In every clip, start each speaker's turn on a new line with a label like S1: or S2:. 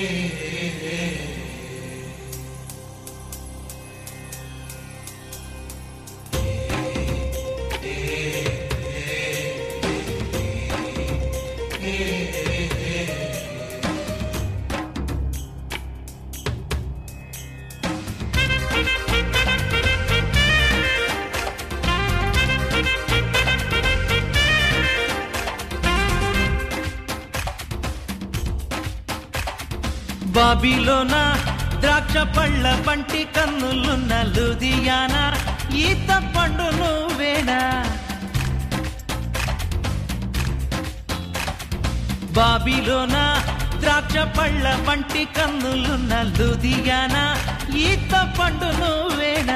S1: బాబిలోన ద్రాక్ష పళ్ళ పంటి కన్నులున్న లుదియానా ఈత పండు నువ్వేనా బాబిలోన ద్రాక్ష పళ్ళ పంటి కన్నులున్న లుదియానా ఈత పండు నువ్వేనా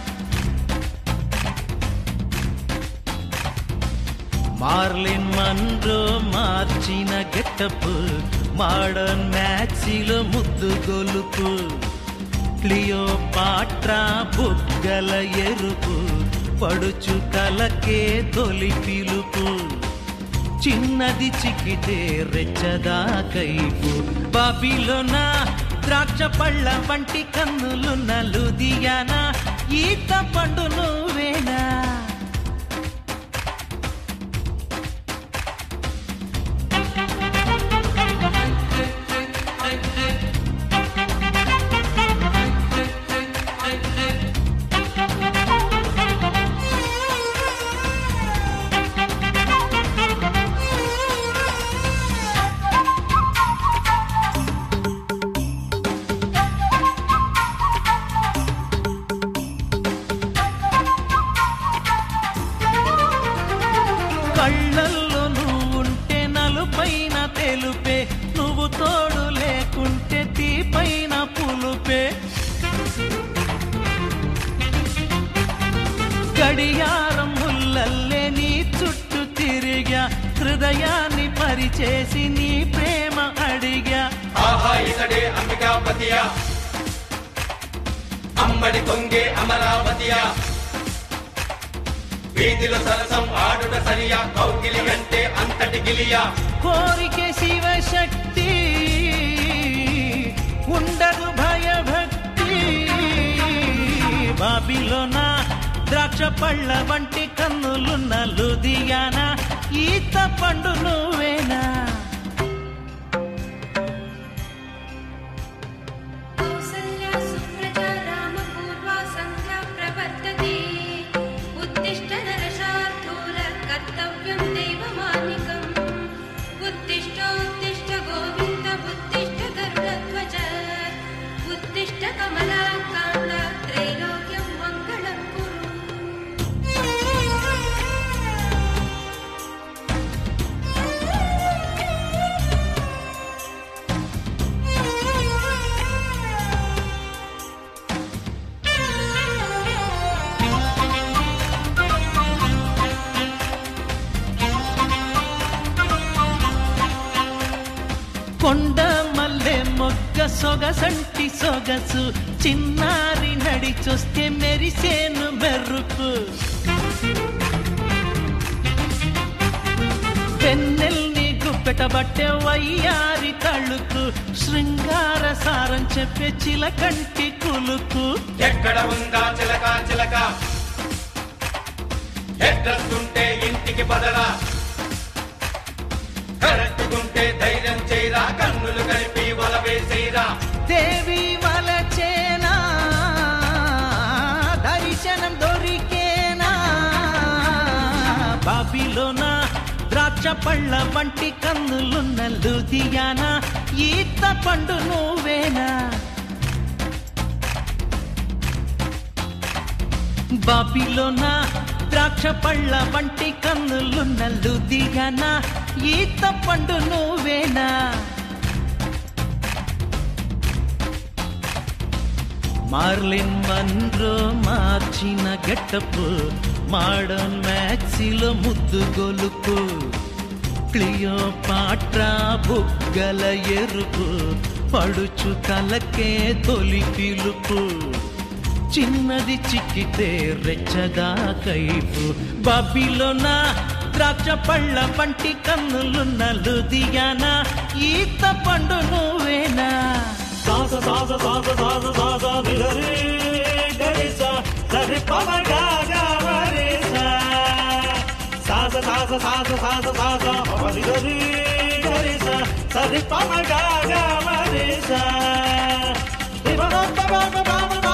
S1: మార్లిన్ మన్రో మార్చిన గెట్టపు మోడర్న్ మ్యాక్సీలో ముద్దు గొలుపు క్లియో పాట్రా బుగ్గల ఎరుపు పడుచు కలకే తొలి పిలుపు చిన్నది చిక్కితే రెచ్చదా కైపు బాబిలోన ద్రాక్ష పళ్ళ వంటి కన్నులున్న లుదియానా ఈత పండు నువ్వేనా కళ్ళల్లో నువ్వుంటే నలుపైన తెలుపే నువ్వు తోడు లేకుంటే తీపైన పులుపే గడియారం ముల్లల్లే నీ చుట్టూ తిరిగా హృదయాన్ని పరిచేసి నీ ప్రేమ అడిగా
S2: ఆహా ఇతడే అంబికాపతియా అమ్మడి కొంగే అమరావతియా వీధిలో సరసం ఆడుట సరియా కౌగిలి అంటే అంతటి గిలియా
S1: కోరికే శివశక్తి ఉండదు భయభక్తి బాబిలోన ద్రాక్ష పళ్ళ వంటి కన్నులున్న లుదియానా ఈత పండు నువ్వేనా
S3: कौसल्या सुप्रजा रामपूर्वा सन्ध्या प्रवर्तते उत्तिष्ठ नरशार्दूल कर्तव्यं दैवमानिकम् उत्तिष्ठोत्तिष्ठ गोविन्द उत्तिष्ठ गरुडध्वज उत्तिष्ठ कमलाकान्त त्रैलोक्यं मङ्गलं
S1: కొండ మల్లె మొగ్గ సొగసంటి సొగసు చిన్నారి నడిచొస్తే మెరిసేను మెరుపు పెన్నెల్ని గుప్పెటబట్టే వయ్యారి తళుకు శృంగార సారం చెప్పే చిలకంటి కులుకు
S2: ఎక్కడ ఉందా చిలక చిలక అడ్రస్ ఉంటే ఇంటికి పదరా కరెక్టుకుంటే ధైర్యం చేయరా కన్నులు కలిపి వల వేసేరా
S1: దేవి వలచేనా దర్శనం దొరికేనా బాబిలోన ద్రాక్ష పళ్ళ వంటి కన్నులున్న లుదియానా ఈత పండు నువ్వేనా బాబిలోన ద్రాక్ష పళ్ళ వంటి కన్నులున్న లుదియానా ఈత పండు నువ్వేనా మార్లిన్ మన్రో మార్చిన గెట్టపు మోడర్న్ మ్యాక్సీలో ముద్దు గొలుపు క్లియో పాట్రా బుగ్గల ఎరుపు పడుచు కలకే తొలి పిలుపు చిన్నది చిక్కితే రెచ్చగా కైపు బాబిలోన ద్రాక్ష పళ్ళ పంటి కన్నులున్న లుదియానా ఈత పండు నువ్వే నువ్వేనా
S4: సాస సాస సాస సాస సాస నిలరి గరిస సరి పమ గాగా వరిస సాస సాస సాస సాస సాస పమ నిలరి గరిస సరి పమ గాగా వరిస దివన పమ పమ పమ